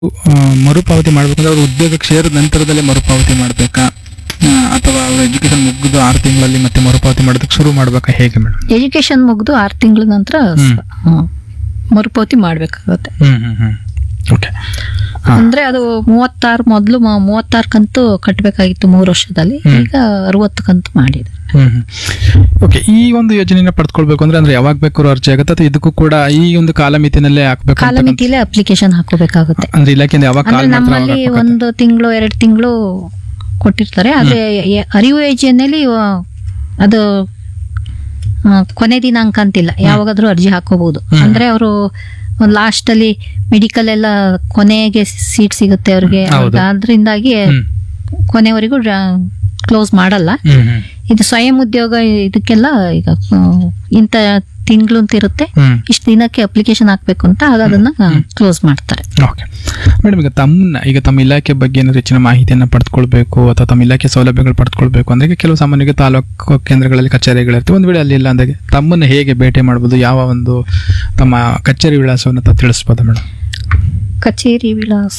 ಆ, ಮರುಪಾವತಿ ಮಾಡ್ಬೇಕಂದ್ರೆ ಅವ್ರ ಉದ್ಯೋಗಕ್ಕೆ ಸೇರಿದ ನಂತರದಲ್ಲೇ ಮರುಪಾವತಿ ಮಾಡಬೇಕಾ ಅಥವಾ ಅವ್ರ ಎಜುಕೇಶನ್ ಮುಗಿದು ಆರು ತಿಂಗಳಲ್ಲಿ ಮತ್ತೆ ಮರುಪಾವತಿ ಮಾಡೋದಕ್ಕೆ ಶುರು ಮಾಡ್ಬೇಕಾ ಹೇಗೆ ಮೇಡಮ್ ಎಜುಕೇಶನ್ ಮುಗಿದು ಆರು ತಿಂಗಳ ನಂತರ ಸ- ಹ್ಮ್. ಮರುಪಾವತಿ ಮಾಡ್ಬೇಕಾಗುತ್ತೆ ಹ್ಮ್ ಹ್ಮ್ ಹ್ಮ್ ಓಕೆ ಹಾ. ಅಂದ್ರೆ ಅದು ಮೂವತ್ತಾರು ಮೊದಲು ಮೂವತ್ತಾರು ಕಂತು ಕಟ್ಟಬೇಕಾಗಿತ್ತು ಮೂರು ವರ್ಷದಲ್ಲಿ ಹ್ಮ್. ಈಗ ಅರವತ್ತು ಕಂತು ಮಾಡಿದೆ ಹ್ಮ್ ಹ್ಮ್ ಓಕೆ ಈ ಒಂದು ಯೋಜನೆನ ಪಡ್ಕೊಳ್ಬೇಕು ಅಂದ್ರೆ ಅಂದ್ರೆ ಯಾವಾಗ ಬೇಕಾದ್ರೂ ಅರ್ಜಿ ಆಗುತ್ತೆ ಅಥವಾ ಇದಕ್ಕೂ ಕೂಡ ಈ ಒಂದು ಕಾಲಮಿತಿನಲ್ಲೇ ಹಾಕ್ಬೇಕು ಅಂತ ಕಾಲಮಿತಿಲೇ ಅಪ್ಲಿಕೇಶನ್ ಹಾಕೋಬೇಕಾಗುತ್ತೆ ಅಂದ್ರೆ ಇಲಾಖೆಯಿಂದ ಯಾವಾಗ ಅಂದ್ರೆ ಕಾಲ್ ಮಾಡ್ತಾರೆ ಅವಾಗ ನಮ್ಮಲ್ಲಿ ಹಾಕ್ಬೇಕಾಗುತ್ತೆ. ಒಂದು ತಿಂಗಳು ಎರಡು ತಿಂಗಳು ಕೊಟ್ಟಿರ್ತಾರೆ ಅದೇ ಎ- ಅರಿವು ಯೋಜನೆಯಲ್ಲಿ ಅದು ಆ, ಕೊನೆ ದಿನಾಂಕ ಅಂತಿಲ್ಲ ಯಾವಾಗಾದ್ರೂ ಅರ್ಜಿ ಹಾಕೋಬಹುದು ಹ್ಮ್. ಅಂದ್ರೆ ಅವರು ಲಾಸ್ಟ್ ಅಲ್ಲಿ ಮೆಡಿಕಲ್ ಎಲ್ಲ ಕೊನೆಗೆ ಸೀಟ್ ಸಿಗುತ್ತೆ ಅವ್ರಿಗೆ ಹೌದು. ಅದರಿಂದಾಗಿ ಹ್ಮ್ ಕೊನೆವರೆಗೂ ಕ್ಲೋಸ್ ಮಾಡಲ್ಲ ಹ್ಮ್ ಹ್ಮ್ ಇದು ಸ್ವಯಂ ಉದ್ಯೋಗ ಇದಕ್ಕೆಲ್ಲ ಈಗ ಆ, ಇಂಥ ತಿಂಗಳು ಅಂತ ಇರುತ್ತೆ ಹ್ಮ್ ಇಷ್ಟು ದಿನಕ್ಕೆ ಅಪ್ಲಿಕೇಶನ್ ಹಾಕ್ಬೇಕು ಅಂತ ಆಗ ಅದನ್ನ ಕ್ಲೋಸ್ ಮಾಡ್ತಾರೆ ಓಕೆ ಮೇಡಮ್ ಈಗ ತಮ್ಮನ್ನ ಈಗ ತಮ್ಮ ಇಲಾಖೆ ಬಗ್ಗೆ ಏನಾದ್ರು ಹೆಚ್ಚಿನ ಮಾಹಿತಿಯನ್ನು ಪಡೆದುಕೊಳ್ಬೇಕು ಅಥವಾ ತಮ್ಮ ಇಲಾಖೆ ಸೌಲಭ್ಯಗಳು ಪಡೆದುಕೊಳ್ಬೇಕು ಅಂದ್ರೆ ಈಗ ಕೆಲವು ಸಾಮಾನ್ಯವಾಗಿ ತಾಲೂಕು ಕೇಂದ್ರಗಳಲ್ಲಿ ಕಚೇರಿಗಳಿರ್ತವೆ ಒಂದು ವೇಳೆ ಅಲ್ಲಿ ಇಲ್ಲ ಅಂದಾಗ ತಮ್ಮನ್ನು ಹೇಗೆ ಭೇಟಿ ಮಾಡ್ಬೋದು ಯಾವ ಒಂದು ತಮ್ಮ ಕಚೇರಿ ವಿಳಾಸವನ್ನು ತಾವು ತಿಳಿಸ್ಬೋದು ಮೇಡಮ್ ಕಚೇರಿ ವಿಳಾಸ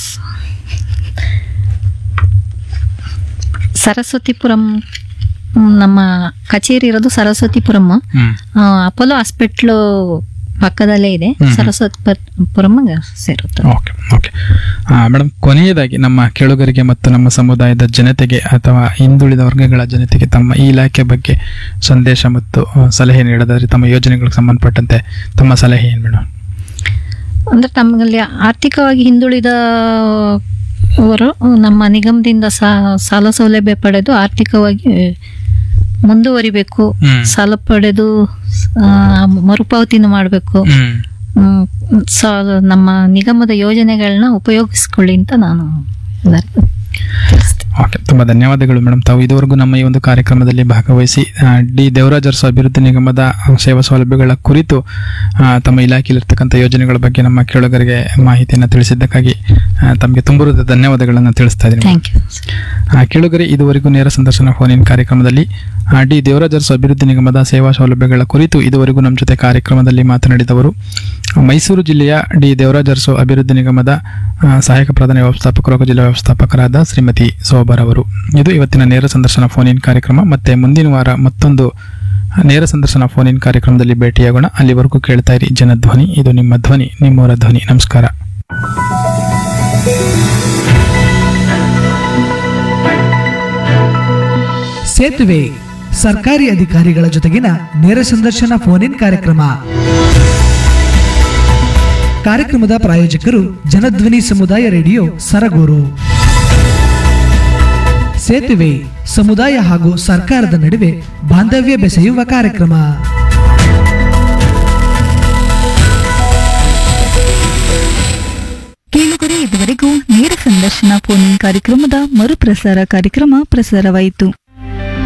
ಸರಸ್ವತಿಪುರಂ ಹ್ಮ್, ನಮ್ಮ ಕಚೇರಿ ಇರೋದು ಸರಸ್ವತಿಪುರಂ ಹ್ಮ್ ಆ, ಅಪೋಲೋ ಹಾಸ್ಪಿಟ್ಲು ಪಕ್ಕದಲ್ಲೇ ಇದೆ ಹ್ಮ್. ಸರಸ್ವತಿಪುರಂ ಸೇರುತ್ತೆ ಓಕೆ ಓಕೆ ಮೇಡಮ್ ಕೊನೆಯದಾಗಿ ನಮ್ಮ ಕೇಳುಗರಿಗೆ ಮತ್ತು ನಮ್ಮ ಸಮುದಾಯದ ಜನತೆಗೆ ಅಥವಾ ಹಿಂದುಳಿದ ವರ್ಗಗಳ ಜನತೆಗೆ ತಮ್ಮ ಈ ಇಲಾಖೆ ಬಗ್ಗೆ ಸಂದೇಶ ಮತ್ತು ಆ, ಸಲಹೆ ನೀಡೋದಾದ್ರೆ ತಮ್ಮ ಯೋಜನೆಗಳಿಗೆ ಸಂಬಂಧಪಟ್ಟಂತೆ ತಮ್ಮ ಸಲಹೆ ಏನು ಮೇಡಮ್ ಅಂದ್ರೆ ತಮ್ಮಲ್ಲಿ ಆರ್ಥಿಕವಾಗಿ ಹಿಂದುಳಿದ ಅವರು ನಮ್ಮ ನಿಗಮದಿಂದ ಸಾ- ಸಾಲ ಸೌಲಭ್ಯ ಪಡೆದು ಆರ್ಥಿಕವಾಗಿ ಮುಂದುವರಿಬೇಕು ಹ್ಮ್. ಸಾಲ ಪಡೆದು ಆ, ಮರುಪಾವತಿನ ಮಾಡಬೇಕು ಹ್ಮ್ ನಮ್ಮ ನಿಗಮದ ಯೋಜನೆಗಳನ್ನ ಉಪಯೋಗಿಸ್ಕೊಳ್ಳಿ ಅಂತ ನಾನು ಎಲ್ಲರಿಗೂ ತಿಳಿಸ್ತೀನಿ. ಓಕೆ ತುಂಬ ಧನ್ಯವಾದಗಳು ಮೇಡಮ್ ತಾವು ಇದುವರೆಗೂ ನಮ್ಮ ಈ ಒಂದು ಕಾರ್ಯಕ್ರಮದಲ್ಲಿ ಭಾಗವಹಿಸಿ ಆ, ಡಿ ದೇವರಾಜ್ ಅರಸು ಅಭಿವೃದ್ಧಿ ನಿಗಮದ ಸೇವಾ ಸೌಲಭ್ಯಗಳ ಕುರಿತು ಆ, ತಮ್ಮ ಇಲಾಖೆಯಲ್ಲಿರ್ತಕ್ಕಂಥ ಯೋಜನೆಗಳ ಬಗ್ಗೆ ನಮ್ಮ ಕೇಳುಗರಿಗೆ ಮಾಹಿತಿಯನ್ನು ತಿಳಿಸಿದ್ದಕ್ಕಾಗಿ ಆ, ತಮಗೆ ತುಂಬ ಹೃದಯದ ಧನ್ಯವಾದಗಳನ್ನು ತಿಳಿಸ್ತಾ ಇದ್ದೀನಿ ಥ್ಯಾಂಕ್ ಯು ಆ, ಕೇಳುಗರೆ ಇದುವರೆಗೂ ನೇರ ಸಂದರ್ಶನ ಫೋನ್ ಇನ್ ಕಾರ್ಯಕ್ರಮದಲ್ಲಿ ಆ, ಡಿ ದೇವರಾಜ್ ಅರಸು ಅಭಿವೃದ್ಧಿ ನಿಗಮದ ಸೇವಾ ಸೌಲಭ್ಯಗಳ ಕುರಿತು ಇದುವರೆಗೂ ನಮ್ಮ ಜೊತೆ ಕಾರ್ಯಕ್ರಮದಲ್ಲಿ ಮಾತನಾಡಿದವರು ಮೈಸೂರು ಜಿಲ್ಲೆಯ ಡಿ ದೇವರಾಜ್ ಅರಸು ಅಭಿವೃದ್ಧಿ ನಿಗಮದ ಆ, ಸಹಾಯಕ ಪ್ರಧಾನ ವ್ಯವಸ್ಥಾಪಕರು ಹಾಗೂ ಜಿಲ್ಲಾ ವ್ಯವಸ್ಥಾಪಕರಾದ ಶ್ರೀಮತಿ ಸೋಬರ್ ಅವರು ಇದು ಇವತ್ತಿನ ನೇರ ಸಂದರ್ಶನ ಫೋನ್ ಇನ್ ಕಾರ್ಯಕ್ರಮ ಮತ್ತೆ ಮುಂದಿನ ವಾರ ಮತ್ತೊಂದು ನೇರ ಸಂದರ್ಶನ ಫೋನ್ ಇನ್ ಕಾರ್ಯಕ್ರಮದಲ್ಲಿ ಭೇಟಿಯಾಗೋಣ ಅಲ್ಲಿವರೆಗೂ ಕೇಳ್ತಾ ಇರಿ ಜನಧ್ವನಿ ಇದು ನಿಮ್ಮ ಧ್ವನಿ ನಿಮ್ಮವರ ಧ್ವನಿ ನಮಸ್ಕಾರ ಸೇತುವೆ ಸರ್ಕಾರಿ ಅಧಿಕಾರಿಗಳ ಜೊತೆಗಿನ ನೇರ ಸಂದರ್ಶನ ಫೋನ್ ಇನ್ ಕಾರ್ಯಕ್ರಮ ಕಾರ್ಯಕ್ರಮದ ಪ್ರಾಯೋಜಕರು ಜನಧ್ವನಿ ಸಮುದಾಯ ರೇಡಿಯೋ ಸರಗೂರು ಸೇತುವೆ ಸಮುದಾಯ ಹಾಗೂ ಸರ್ಕಾರದ ನಡುವೆ ಬಾಂಧವ್ಯ ಬೆಸೆಯುವ ಕಾರ್ಯಕ್ರಮ ಕೇಳುಗರೆ ಇದುವರೆಗೂ ನೇರ ಸಂದರ್ಶನ ಫೋನ್ ಕಾರ್ಯಕ್ರಮದ ಮರುಪ್ರಸಾರ ಕಾರ್ಯಕ್ರಮ ಪ್ರಸಾರವಾಯಿತು